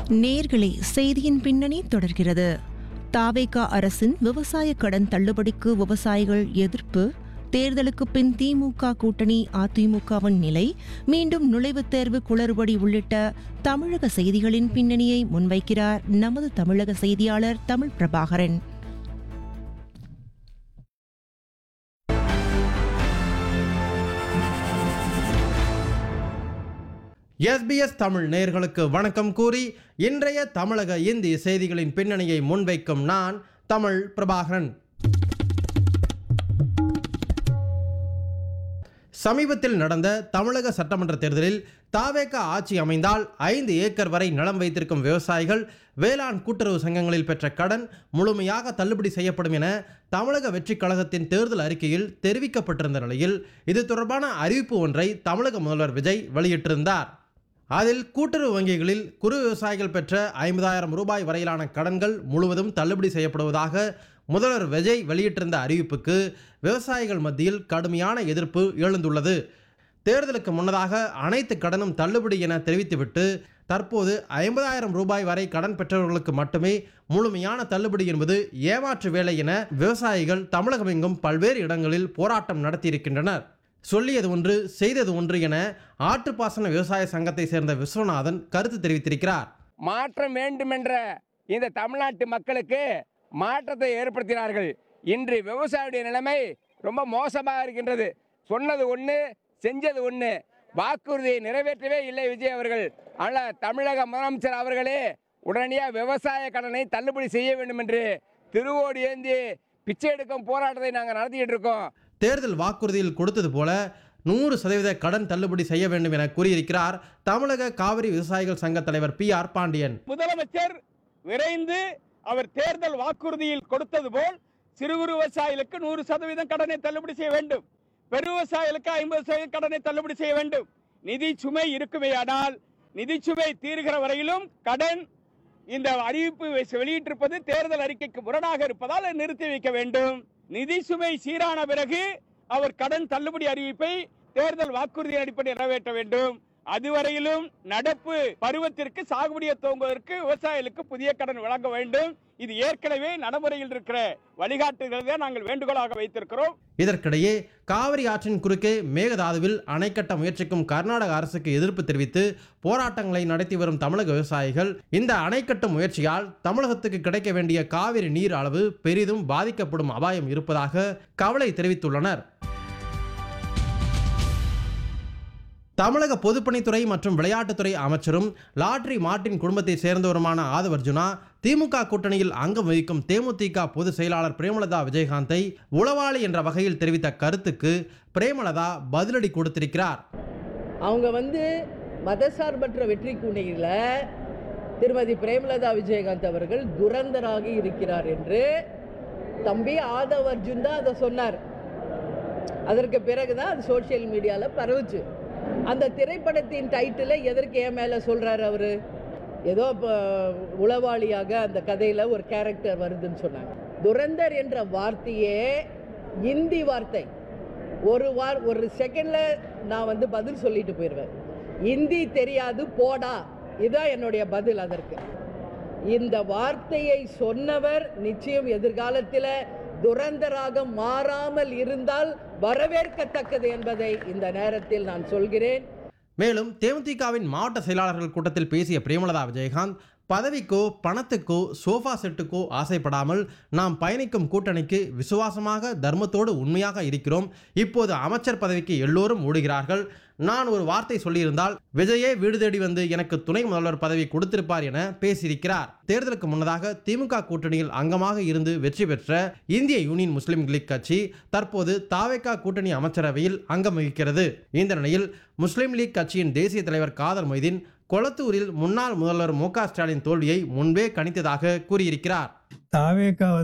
நேர்களே செய்தியின் பின்னணி தொடர்கிறது தாவேகா அரசின் விவசாய கடன் தள்ளுபடிக்கு விவசாயிகள் எதிர்ப்பு தேர்தலுக்கு பின் திமுக கூட்டணி அதிமுகவின் நிலை மீண்டும் நுழைவுத் தேர்வு குளறுபடி உள்ளிட்ட தமிழக செய்திகளின் பின்னணியை முன்வைக்கிறார் நமது தமிழக செய்தியாளர் தமிழ் பிரபாகரன் எஸ்பிஎஸ் தமிழ் நேயர்களுக்கு வணக்கம் கூறி இன்றைய தமிழக இந்திய செய்திகளின் பின்னணியை முன்வைக்கும் நான் தமிழ் பிரபாகரன் சமீபத்தில் நடந்த தமிழக சட்டமன்ற தேர்தலில் தாவேக ஆட்சி அமைந்தால் ஐந்து ஏக்கர் வரை நிலம் வைத்திருக்கும் விவசாயிகள் வேளாண் கூட்டுறவு சங்கங்களில் பெற்ற கடன் முழுமையாக தள்ளுபடி செய்யப்படும் என தமிழக வெற்றிக் கழகத்தின் தேர்தல் அறிக்கையில் தெரிவிக்கப்பட்டிருந்த நிலையில் இது தொடர்பான அறிவிப்பு ஒன்றை தமிழக முதல்வர் விஜய் வெளியிட்டிருந்தார் அதில் கூட்டுறவு வங்கிகளில் குறு விவசாயிகள் பெற்ற ஐம்பதாயிரம் ரூபாய் வரையிலான கடன்கள் முழுவதும் தள்ளுபடி செய்யப்படுவதாக முதல்வர் விஜய் வெளியிட்டிருந்த அறிவிப்புக்கு விவசாயிகள் மத்தியில் கடுமையான எதிர்ப்பு எழுந்துள்ளது தேர்தலுக்கு முன்னதாக அனைத்து கடனும் தள்ளுபடி என தெரிவித்துவிட்டு தற்போது ஐம்பதாயிரம் ரூபாய் வரை கடன் பெற்றவர்களுக்கு மட்டுமே முழுமையான தள்ளுபடி என்பது ஏமாற்று வேலை என விவசாயிகள் தமிழகமெங்கும் பல்வேறு இடங்களில் போராட்டம் நடத்தியிருக்கின்றனர் சொல்லியது ஒன்று செய்தது ஒன்று என ஆற்றுப்பாசன விவசாய சங்கத்தை சேர்ந்த விஸ்வநாதன் கருத்து தெரிவித்திருக்கிறார் மாற்றம் வேண்டுமென்ற இந்த தமிழ்நாட்டு மக்களுக்கு மாற்றத்தை ஏற்படுத்தினார்கள் இன்று விவசாயியுடைய நிலைமை ரொம்ப மோசமாக இருக்கின்றது சொன்னது ஒன்று செஞ்சது ஒன்று வாக்குறுதியை நிறைவேற்றவே இல்லை விஜய் அவர்கள் ஆனால் தமிழக முதலமைச்சர் அவர்களே உடனடியாக விவசாய கடனை தள்ளுபடி செய்ய வேண்டும் என்று திருவோடு ஏந்தி பிச்சை எடுக்கும் போராட்டத்தை நாங்கள் நடத்திக்கிட்டு இருக்கோம் தேர்தல் வாக்குறுதியில் கொடுத்தது போல நூறு சதவீத கடன் தள்ளுபடி செய்ய வேண்டும் என கூறியிருக்கிறார் தமிழக காவிரி விவசாயிகள் சங்க தலைவர் பி ஆர் பாண்டியன் முதலமைச்சர் விரைந்து அவர் தேர்தல் வாக்குறுதியில் கொடுத்தது போல் சிறு குறு விவசாயிகளுக்கு நூறு சதவீதம் கடனை தள்ளுபடி செய்ய வேண்டும் பெரு விவசாயிகளுக்கு ஐம்பது சதவீதம் கடனை தள்ளுபடி செய்ய வேண்டும் நிதி சுமை இருக்குமேயானால் நிதி சுமை தீர்கிற வரையிலும் கடன் இந்த அறிவிப்பு வெ- வெளியிட்டிருப்பது தேர்தல் அறிக்கைக்கு முரணாக இருப்பதால் அதை நிறுத்தி வைக்க வேண்டும் நிதி சுமை சீரான பிறகு அவர் கடன் தள்ளுபடி அறிவிப்பை தேர்தல் வாக்குறுதி அடிப்படையில் நிறைவேற்ற வேண்டும் அதுவரையிலும் நடப்பு பருவத்திற்கு சாகுபடியை துவங்குவதற்கு விவசாயிகளுக்கு புதிய கடன் வழங்க வேண்டும் இது ஏற்கனவே நடைமுறையில் இருக்கிற வழிகாட்டுதலை நாங்கள் வேண்டுகோளாக வைத்திருக்கிறோம் இதற்கிடையே காவிரி ஆற்றின் குறுக்கே மேகதாதுவில் அணை கட்ட முயற்சிக்கும் கர்நாடக அரசுக்கு எதிர்ப்பு தெரிவித்து போராட்டங்களை நடத்தி வரும் தமிழக விவசாயிகள் இந்த அணை கட்டும் முயற்சியால் தமிழகத்துக்கு கிடைக்க வேண்டிய காவிரி நீர் அளவு பெரிதும் பாதிக்கப்படும் அபாயம் இருப்பதாக கவலை தெரிவித்துள்ளனர் தமிழக பொதுப்பணித்துறை மற்றும் விளையாட்டுத்துறை அமைச்சரும் லாட்ரி மார்ட்டின் குடும்பத்தை சேர்ந்தவருமான ஆதவர்ஜுனா திமுக கூட்டணியில் அங்கம் வகிக்கும் தேமுதிக பொதுச் செயலாளர் பிரேமலதா விஜயகாந்தை உளவாளி என்ற வகையில் தெரிவித்த கருத்துக்கு பிரேமலதா பதிலடி கொடுத்திருக்கிறார் அவங்க வந்து மதசார்பற்ற வெற்றி கூணையில் திருமதி பிரேமலதா விஜயகாந்த் அவர்கள் துரந்தராக இருக்கிறார் என்று தம்பி ஆதவ் அர்ஜுன் தான் அதை சொன்னார் அதற்கு பிறகு தான் அது சோஷியல் மீடியாவில் பரவுச்சு அந்த திரைப்படத்தின் டைட்டிலை எதற்கு என் மேலே சொல்கிறாரு அவர் ஏதோ இப்போ உளவாளியாக அந்த கதையில் ஒரு கேரக்டர் வருதுன்னு சொன்னாங்க துரந்தர் என்ற வார்த்தையே இந்தி வார்த்தை ஒரு வார் ஒரு செகண்டில் நான் வந்து பதில் சொல்லிட்டு போயிடுவேன் இந்தி தெரியாது போடா இதுதான் என்னுடைய பதில் அதற்கு இந்த வார்த்தையை சொன்னவர் நிச்சயம் எதிர்காலத்தில் துரந்தராக மாறாமல் இருந்தால் வரவேற்கத்தக்கது என்பதை இந்த நேரத்தில் நான் சொல்கிறேன் மேலும் தேமுதிகவின் மாவட்ட செயலாளர்கள் கூட்டத்தில் பேசிய பிரேமலதா விஜயகாந்த் பதவிக்கோ பணத்துக்கோ சோஃபா செட்டுக்கோ ஆசைப்படாமல் நாம் பயணிக்கும் கூட்டணிக்கு விசுவாசமாக தர்மத்தோடு உண்மையாக இருக்கிறோம் இப்போது அமைச்சர் பதவிக்கு எல்லோரும் ஓடுகிறார்கள் நான் ஒரு வார்த்தை சொல்லியிருந்தால் விஜயே வீடு தேடி வந்து எனக்கு துணை முதல்வர் பதவி கொடுத்திருப்பார் என பேசியிருக்கிறார் தேர்தலுக்கு முன்னதாக திமுக கூட்டணியில் அங்கமாக இருந்து வெற்றி பெற்ற இந்திய யூனியன் முஸ்லீம் லீக் கட்சி தற்போது தாவேகா கூட்டணி அமைச்சரவையில் அங்கம் வகிக்கிறது இந்த நிலையில் முஸ்லீம் லீக் கட்சியின் தேசிய தலைவர் காதர் மொய்தீன் கொளத்தூரில் முன்னாள் முதல்வர் மு க ஸ்டாலின் தோல்வியை முன்பே கணித்ததாக கூறியிருக்கிறார் தாவேக்கா